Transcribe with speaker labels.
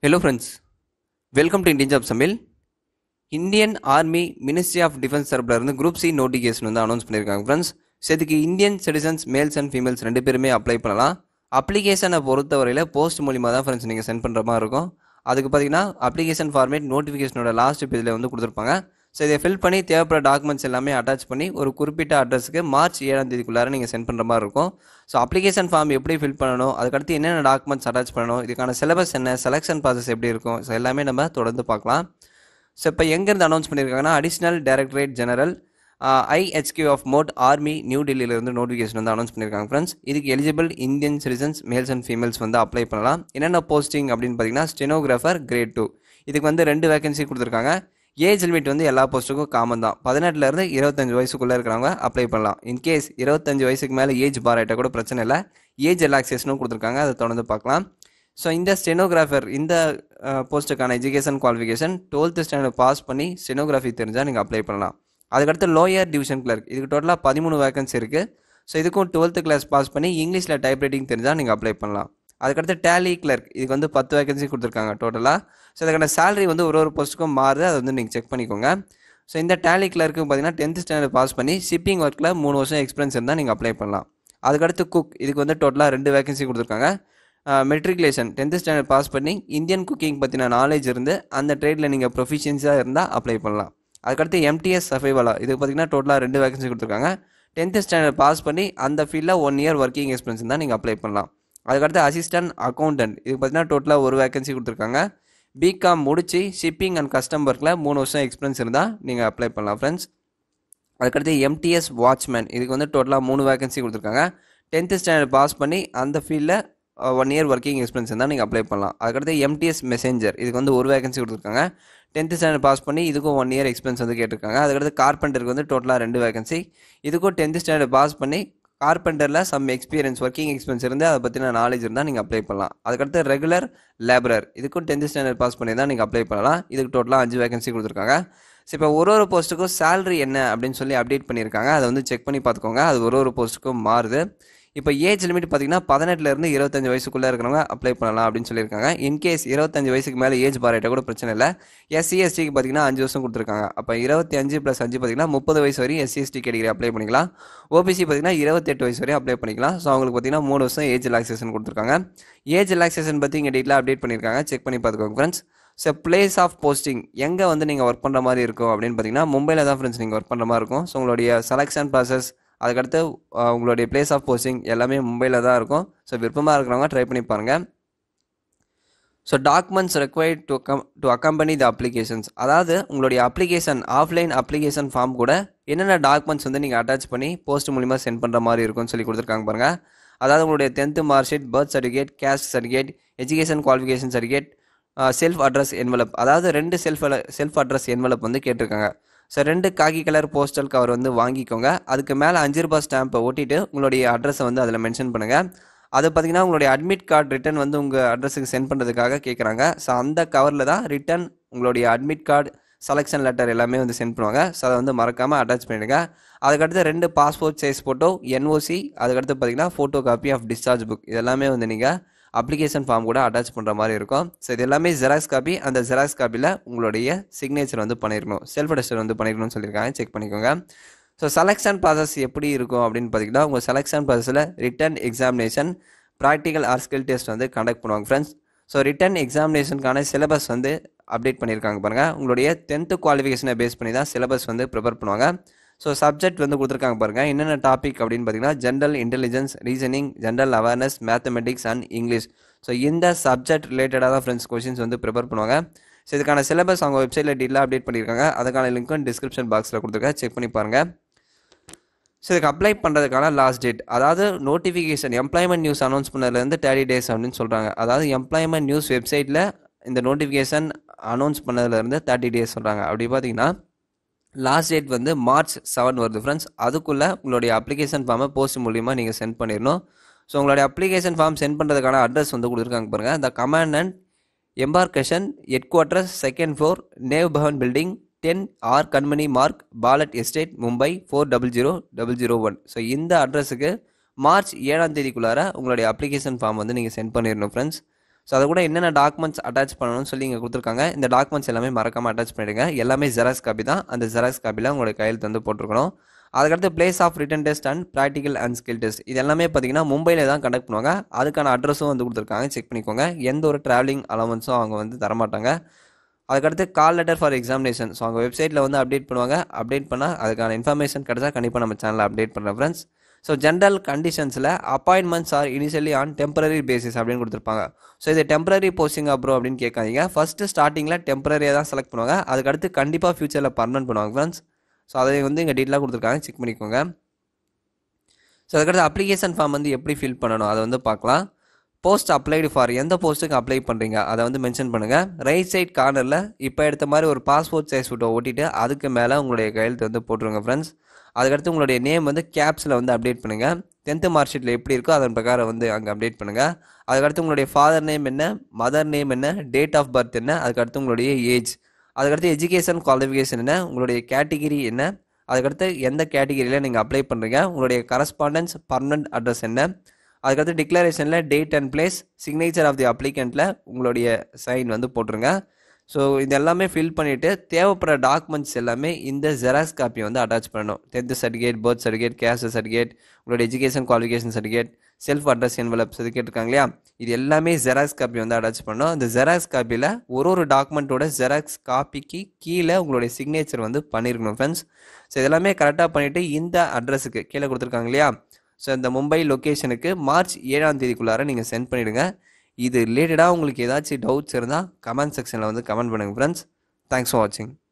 Speaker 1: hello friends welcome to Indian job சமையல் Indian army ministry of defence தரப்புல இருந்து group C notification வந்து announce பண்ணியிருக்காங்க ஃப்ரெண்ட்ஸ் ஸோ இதுக்கு Indian citizens males and females ரெண்டு பேருமே அப்ளை பண்ணலாம் அப்ளிகேஷனை பொறுத்தவரையில் போஸ்ட் மூலிமா தான் ஃப்ரெண்ட்ஸ் நீங்கள் சென்ட் பண்ணுற மாதிரி இருக்கும் அதுக்கு பார்த்தீங்கன்னா அப்ளிகேஷன் ஃபார்மேட் நோட்டிஃபிகேஷனோட லாஸ்ட் பேஜில் வந்து கொடுத்துருப்பாங்க ஸோ இதை ஃபில் பண்ணி தேவைப்படுற டாக்குமெண்ட்ஸ் எல்லாமே அட்டாச் பண்ணி ஒரு குறிப்பிட்ட அட்ரஸுக்கு மார்ச் ஏழாம் தேதிக்குள்ளார நீங்கள் சென்ட் பண்ணுற மாதிரி இருக்கும் ஸோ அப்ளிகேஷன் ஃபார்ம் எப்படி ஃபில் பண்ணணும் அதுக்கடுத்து என்னென்ன டாக்குமெண்ட்ஸ் அட்டாச் பண்ணணும் இதுக்கான சிலபஸ் என்ன செலெக்ஷன் ப்ராசஸ் எப்படி இருக்கும் ஸோ எல்லாமே நம்ம தொடர்ந்து பார்க்கலாம் ஸோ இப்போ எங்கேருந்து அனௌன்ஸ் பண்ணியிருக்காங்கன்னா additional directorate general IHQ of MoD army new டெல்லியிலேருந்து நோட்டிஃபிகேஷன் வந்து அனௌன்ஸ் பண்ணியிருக்காங்க ஃப்ரெண்ட்ஸ் இதுக்கு eligible Indian citizens males and females வந்து அப்ளை பண்ணலாம் என்னென்ன போஸ்டிங் அப்படின்னு பார்த்தீங்கன்னா ஸ்டெனோகிராஃபர் கிரேட் டூ இதுக்கு வந்து ரெண்டு வேகன்சி கொடுத்துருக்காங்க ஏஜ் லிமிட் வந்து எல்லா போஸ்ட்டுக்கும் காமன் தான் பதினெட்டுலேருந்து இருபத்தஞ்சு வயசுக்குள்ளே இருக்கிறவங்க அப்ளை பண்ணலாம் இன்கேஸ் இருபத்தஞ்சு வயசுக்கு மேலே ஏஜ் பார் ஆகிட்ட கூட பிரச்சனை இல்லை ஏஜ் ரிலாக்ஸேஷனும் கொடுத்துருக்காங்க அதை தொடர்ந்து பார்க்கலாம் ஸோ இந்த ஸ்டெனோகிராஃபர் இந்த போஸ்ட்டுக்கான education qualification twelfth standard pass பண்ணி ஸ்டெனோகிராஃபி தெரிஞ்சால் நீங்கள் அப்ளை பண்ணலாம் அதுக்கடுத்து லோயர் டிவிஷன் கிளர்க் இதுக்கு டோட்டலாக பதிமூணு வேகன்சி இருக்குது ஸோ இதுக்கும் டுவெல்த்து கிளாஸ் பாஸ் பண்ணி இங்கிலீஷில் டைப் ரைட்டிங் தெரிஞ்சால் நீங்கள் அப்ளை பண்ணலாம் அதுக்கடுத்து டேலி கிளர்க் இதுக்கு வந்து பத்து வேகன்சி கொடுத்துருக்காங்க டோட்டலாக ஸோ அதுக்கான சேலரி வந்து ஒரு ஒரு போஸ்ட்டுக்கும் மாறுது அதை வந்து நீங்கள் செக் பண்ணிக்கோங்க ஸோ இந்த டேலி கிளர்க்கு பார்த்தீங்கன்னா டென்த் ஸ்டாண்டர்ட் பாஸ் பண்ணி ஷிப்பிங் ஒர்க்கில் மூணு வருஷம் எக்ஸ்பீரியன்ஸ் இருந்தால் நீங்கள் அப்ளை பண்ணலாம் அதுக்கடுத்து குக் இதுக்கு வந்து டோட்டலாக ரெண்டு வேகன்சி கொடுத்துருக்காங்க மெட்ரிகுலேஷன் டென்த்து ஸ்டாண்டர்ட் பாஸ் பண்ணி இந்தியன் குக்கிங் பற்றின நாலேஜ் இருந்து அந்த ட்ரேடில் நீங்கள் ப்ரொஃபிஷியன்ஸாக இருந்தால் அப்ளை பண்ணலாம் அதுக்கடுத்து எம்டிஎஸ் சஃபைவாலா இதுக்கு பார்த்தீங்கன்னா டோட்டலாக ரெண்டு வேகன்சி கொடுத்துருக்காங்க டென்த்து ஸ்டாண்டர்ட் பாஸ் பண்ணி அந்த ஃபீல்டில் ஒன் இயர் ஒர்க்கிங் எக்ஸ்பீரியன்ஸ் தான் நீங்கள் அப்ளை பண்ணலாம் அதுக்கடுத்து அசிஸ்டன்ட் அக்கௌண்டன்ட் இதுக்கு பார்த்தீங்கன்னா டோட்டலாக ஒரு வேகன்சி கொடுத்துருக்காங்க பிகாம் முடிச்சு ஷிப்பிங் அண்ட் கஸ்டம் ஒர்க்கில் மூணு வருஷம் எக்ஸ்பீரியன்ஸ் இருந்தால் நீங்கள் அப்ளை பண்ணலாம் ஃப்ரெண்ட்ஸ் அதுக்கடுத்து எம்டிஎஸ் வாட்ச்மேன் இதுக்கு வந்து டோட்டலாக மூணு வேகன்சி கொடுத்துருக்காங்க டென்த்து ஸ்டாண்டர்ட் பாஸ் பண்ணி அந்த ஃபீல்டில் ஒன் இயர் ஒர்க்கிங் எக்ஸ்பீரியன்ஸ் இருந்தால் நீங்கள் அப்ளை பண்ணலாம் அதுக்கடுத்து எம்டிஎஸ் மெசேஞ்சர் இதுக்கு வந்து ஒரு வேகன்சி கொடுத்துருக்காங்க டென்த்து ஸ்டாண்டர்ட் பாஸ் பண்ணி இதுக்கும் ஒன் இயர் எக்ஸ்பீரியன்ஸ் வந்து கேட்டிருக்காங்க அதுக்கடுத்து கார்பெண்டருக்கு வந்து டோட்டலாக ரெண்டு வேகன்சி இதுக்கும் டென்த்து ஸ்டாண்டர்ட் பாஸ் பண்ணி கார்பெண்டரில் சம் எக்ஸ்பீரியன்ஸ் ஒர்க்கிங் எக்ஸ்பீரியன்ஸ் இருந்து அதை பற்றின நாலேஜ் இருந்தால் நீங்கள் அப்ளை பண்ணலாம் அதுக்கடுத்து ரெகுலர் லேபரர் இதுக்கும் டென்த்து ஸ்டாண்டர்ட் பாஸ் பண்ணி தான் நீங்கள் அப்ளை பண்ணலாம் இதுக்கு டோட்டலாக அஞ்சு வேகன்சி கொடுத்துருக்காங்க ஸோ இப்போ ஒரு ஒரு போஸ்ட்டுக்கும் சேலரி என்ன அப்படின்னு சொல்லி அப்டேட் பண்ணியிருக்காங்க அதை வந்து செக் பண்ணி பார்த்துக்கோங்க அது ஒரு ஒரு போஸ்ட்டுக்கும் மாறுது இப்போ ஏஜ் லிமிட் பார்த்தீங்கன்னா பதினெட்டுலேருந்து இருபத்தஞ்சு வயசுக்குள்ளே இருக்கிறவங்க அப்ளை பண்ணலாம் அப்படின்னு சொல்லியிருக்காங்க இன்கேஸ் இருபத்தஞ்சு வயசுக்கு மேலே ஏஜ் பாராட்ட கூட பிரச்சனை இல்லை எஸ்சி எஸ்டிக்கு பார்த்தீங்கன்னா அஞ்சு வருஷம் கொடுத்துருக்காங்க அப்போ இருபத்தி அஞ்சு ப்ளஸ் அஞ்சு பார்த்தீங்கன்னா முப்பது வயசு வரையும் எஸ்சி எஸ்டி கேட்டகரி அப்ளை பண்ணிக்கலாம் ஓபிசி பார்த்தீங்கன்னா இருபத்தெட்டு வயசு வரையும் அப்ளை பண்ணிக்கலாம் ஸோ அவங்களுக்கு பார்த்தீங்கன்னா மூணு வருஷம் ஏஜ் ரிலாக்ஸேஷன் கொடுத்துருக்காங்க ஏஜ் ரிலாக்ஸேஷன் பற்றி இங்கே டீட்டெயிலாக அப்டேட் பண்ணியிருக்காங்க செக் பண்ணி பார்த்துக்கோங்க friends so place of posting எங்கே வந்து நீங்கள் ஒர்க் பண்ணுற மாதிரி இருக்கும் அப்படின்னு பார்த்தீங்கன்னா மும்பையில் தான் ஃப்ரெண்ட்ஸ் நீங்கள் ஒர்க் பண்ணுற மாதிரி இருக்கும் ஸோ உங்களுடைய செலெக்ஷன் ப்ராசஸ் அதுக்கடுத்து உங்களுடைய பிளேஸ் ஆஃப் போஸ்டிங் எல்லாமே மும்பையில் தான் இருக்கும் ஸோ விருப்பமாக இருக்கிறவங்க ட்ரை பண்ணி பாருங்கள் so documents required to come to accompany the applications அதாவது உங்களுடைய அப்ளிகேஷன் ஆஃப்லைன் அப்ளிகேஷன் ஃபார்ம் கூட என்னென்ன டாக்குமெண்ட்ஸ் வந்து நீங்கள் அட்டாச் பண்ணி போஸ்ட் மூலிமா சென்ட் பண்ணுற மாதிரி இருக்கும்னு சொல்லி கொடுத்துருக்காங்க பாருங்கள் அதாவது உங்களுடைய tenth mark sheet birth certificate caste certificate education qualification certificate self address envelope அதாவது ரெண்டு செல்ஃப் செல்ஃப் அட்ரஸ் என்வலப் வந்து கேட்டிருக்காங்க ஸோ ரெண்டு காக்கி கலர் போஸ்டல் கவர் வந்து வாங்கிக்கோங்க அதுக்கு மேலே அஞ்சு ரூபாய் ஸ்டாம்பை ஒட்டிட்டு உங்களுடைய அட்ரஸை வந்து அதில் மென்ஷன் பண்ணுங்கள் அது பார்த்தீங்கன்னா உங்களுடைய அட்மிட் கார்டு ரிட்டன் வந்து உங்கள் அட்ரஸுக்கு சென்ட் பண்ணுறதுக்காக கேட்குறாங்க ஸோ அந்த கவரில் தான் ரிட்டன் உங்களுடைய அட்மிட் கார்டு செலெக்ஷன் லெட்டர் எல்லாமே வந்து சென்ட் பண்ணுவாங்க ஸோ அதை வந்து மறக்காமல் அட்டாச் பண்ணிவிடுங்க அதுக்கடுத்து ரெண்டு பாஸ்போர்ட் சைஸ் ஃபோட்டோ என்ஓசி அதுக்கடுத்து பார்த்தீங்கன்னா photocopy of discharge book இதெல்லாமே வந்து நீங்கள் அப்ளிகேஷன் ஃபார்ம் கூட அட்டாச் பண்ணுற மாதிரி இருக்கும் ஸோ இது எல்லாமே ஜெராக்ஸ் காப்பி அந்த ஜெராக்ஸ் காப்பியில் உங்களுடைய சிக்னேச்சர் வந்து பண்ணியிருக்கணும் செல்ஃப் அட்டஸ்டர் வந்து பண்ணியிருக்கணும்னு சொல்லியிருக்காங்க செக் பண்ணிக்கோங்க ஸோ செலெக்ஷன் ப்ராசஸ் எப்படி இருக்கும் அப்படின்னு பார்த்தீங்கன்னா உங்கள் செலெக்ஷன் ப்ராசஸில் written examination practical or skill test வந்து கண்டக்ட் பண்ணுவாங்க ஃப்ரெண்ட்ஸ் ஸோ ரிட்டன் எக்ஸாமினேஷனுக்கான சிலபஸ் வந்து அப்டேட் பண்ணியிருக்காங்க பாருங்கள் உங்களுடைய டென்த்து குவாலிஃபிகேஷனை பேஸ் பண்ணி தான் சிலபஸ் வந்து ப்ரிப்பேர் பண்ணுவாங்க ஸோ சப்ஜெக்ட் வந்து கொடுத்துருக்காங்க பாருங்கள் என்னென்ன டாபிக் அப்படின்னு பார்த்தீங்கன்னா general intelligence reasoning general awareness mathematics and English so இந்த சப்ஜெக்ட் ரிலேட்டடாக தான் ஃப்ரெண்ட்ஸ் கொஷின்ஸ் வந்து ப்ரிப்பேர் பண்ணுவாங்க ஸோ இதுக்கான சிலபஸ் அவங்க வெப்சைட்டில் டீலாக அப்டேட் பண்ணியிருக்காங்க அதுக்கான லிங்க்கும் டிஸ்கிரிப்ஷன் பாக்ஸில் கொடுத்துருக்கேன் செக் பண்ணி பாருங்கள் ஸோ இதுக்கு அப்ளை பண்ணுறதுக்கான லாஸ்ட் டேட் அதாவது நோட்டிஃபிகேஷன் எம்ப்ளாய்மெண்ட் நியூஸ் அனௌன்ஸ் பண்ணதுலேருந்து தேர்ட்டி டேஸ் அப்படின்னு சொல்கிறாங்க அதாவது எம்ப்ளாய்மெண்ட் நியூஸ் வெப்சைட்டில் இந்த நோட்டிஃபிகேஷன் அனௌன்ஸ் பண்ணதுலேருந்து தேர்ட்டி டேஸ் சொல்கிறாங்க அப்படி பார்த்தீங்கன்னா லாஸ்ட் டேட் வந்து மார்ச் செவன் வருது ஃப்ரெண்ட்ஸ் அதுக்குள்ளே உங்களுடைய அப்ளிகேஷன் ஃபார்மை போஸ்ட் மூலிமா நீங்கள் சென்ட் பண்ணிடணும் ஸோ உங்களுடைய அப்ளிகேஷன் ஃபார்ம் சென்ட் பண்ணுறதுக்கான அட்ரஸ் வந்து கொடுத்துருக்காங்க பாருங்கள் the commandant embarkation headquarters second floor Nav Bhavan building ten R Kamani Marg Ballard estate Mumbai four double zero double zero one so இந்த அட்ரஸுக்கு மார்ச் ஏழாம் தேதிக்குள்ளார உங்களுடைய அப்ளிகேஷன் ஃபார்ம் வந்து நீங்கள் சென்ட் பண்ணிடணும் ஃப்ரெண்ட்ஸ் ஸோ அது கூட என்னென்ன டாக்குமெண்ட்ஸ் அட்டாச் பண்ணணும்னு சொல்லி இங்கே கொடுத்துருக்காங்க இந்த டாக்குமெண்ட்ஸ் எல்லாமே மறக்காமல் அட்டாச் பண்ணிடுங்க எல்லாமே ஜெராக்ஸ் காப்பி தான் அந்த ஜெராக்ஸ் காப்பியில் உங்களுடைய கையெழுத்து வந்து போட்டிருக்கணும் அதுக்கடுத்து place of written test and practical and skill test இது எல்லாமே பார்த்தீங்கன்னா மும்பையில் தான் கண்டக்ட் பண்ணுவாங்க அதுக்கான அட்ரஸும் வந்து கொடுத்துருக்காங்க செக் பண்ணிக்கோங்க எந்த ஒரு ட்ராவலிங் அலவன்ஸும் அவங்க வந்து தரமாட்டாங்க அதுக்கடுத்து call letter for examination so அவங்க வெப்சைட்டில் வந்து அப்டேட் பண்ணுவாங்க அப்டேட் பண்ணால் அதுக்கான இன்ஃபர்மேஷன் கிடச்சா கண்டிப்பாக நம்ம சேனலில் அப்டேட் பண்ணுறேன் ஃப்ரெண்ட்ஸ் ஸோ ஜென்ரல் கண்டிஷன்ஸில் appointments are initially on temporary basis அப்படின்னு கொடுத்துருப்பாங்க ஸோ இது டெம்பரரி போஸ்டிங் அப்புறம் அப்படின்னு கேட்காதீங்க ஃபஸ்ட்டு ஸ்டார்டிங்கில் டெம்பரரியாக தான் செலக்ட் பண்ணுவாங்க அதுக்கடுத்து கண்டிப்பாக ஃபியூச்சரில் பர்மனெண்ட் பண்ணுவாங்க ஃப்ரெண்ட்ஸ் ஸோ அதை வந்து இங்கே டீட்டெயிலாக கொடுத்துருக்காங்க செக் பண்ணிக்கோங்க ஸோ அதுக்கடுத்து அப்ளிகேஷன் ஃபார்ம் வந்து எப்படி ஃபில் பண்ணணும் அதை வந்து பார்க்கலாம் போஸ்ட் அப்ளைடு ஃபார் எந்த போஸ்ட்டுக்கு அப்ளை பண்ணுறீங்க அதை வந்து மென்ஷன் பண்ணுங்கள் ரைட் சைட் கார்னரில் இப்போ எடுத்த மாதிரி ஒரு பாஸ்போர்ட் சைஸ் ஃபோட்டோ ஓட்டிட்டு அதுக்கு மேலே உங்களுடைய கையெழுத்து வந்து போட்டுருங்க ஃப்ரெண்ட்ஸ் அதுக்கடுத்து உங்களுடைய நேம் வந்து கேப்ஸில் வந்து அப்டேட் பண்ணுங்கள் டென்த்து மார்க் ஷீட்டில் எப்படி இருக்கோ அதன் பிரகாரம் வந்து அங்கே அப்டேட் பண்ணுங்கள் அதுக்கடுத்து உங்களுடைய ஃபாதர் நேம் என்ன மதர் நேம் என்ன டேட் ஆஃப் பர்த் என்ன அதுக்கடுத்து உங்களுடைய ஏஜ் அதுக்கடுத்து எஜுகேஷன் குவாலிஃபிகேஷன் என்ன உங்களுடைய கேட்டகிரி என்ன அதுக்கடுத்து எந்த கேட்டகிரியில் நீங்கள் அப்ளை பண்ணுறீங்க உங்களுடைய கரஸ்பாண்டன்ஸ் பர்மனன்ட் அட்ரஸ் என்ன அதுக்கடுத்து டிக்ளரேஷனில் date and place signature of the அப்ளிகண்ட்டில் உங்களுடைய சைன் வந்து போட்டுருங்க ஸோ இது எல்லாமே ஃபில் பண்ணிவிட்டு தேவைப்படுற டாக்குமெண்ட்ஸ் எல்லாமே இந்த ஜெராக்ஸ் காப்பியை வந்து அட்டாச் பண்ணணும் tenth certificate birth certificate caste certificate உங்களுடைய education qualification certificate self address envelope certificate இருக்காங்க இல்லையா இது எல்லாமே ஜெராக்ஸ் காப்பி வந்து அட்டாச் பண்ணணும் அந்த ஜெராக்ஸ் காப்பியில் ஒரு ஒரு டாக்குமெண்ட்டோட ஜெராக்ஸ் காப்பிக்கு கீழே உங்களுடைய சிக்னேச்சர் வந்து பண்ணியிருக்கணும் ஃப்ரெண்ட்ஸ் ஸோ இதெல்லாமே கரெக்டாக பண்ணிவிட்டு இந்த அட்ரஸுக்கு கீழே கொடுத்துருக்காங்க இல்லையா ஸோ இந்த மும்பை லொக்கேஷனுக்கு மார்ச் ஏழாம் தேதிக்குள்ளார நீங்கள் சென்ட் பண்ணிவிடுங்க இது ரிலேட்டடாக உங்களுக்கு ஏதாச்சும் டவுட்ஸ் இருந்தால் கமெண்ட் செக்ஷனில் வந்து கமெண்ட் பண்ணுங்கள் ஃப்ரெண்ட்ஸ் தேங்க்ஸ் ஃபார் வாட்சிங்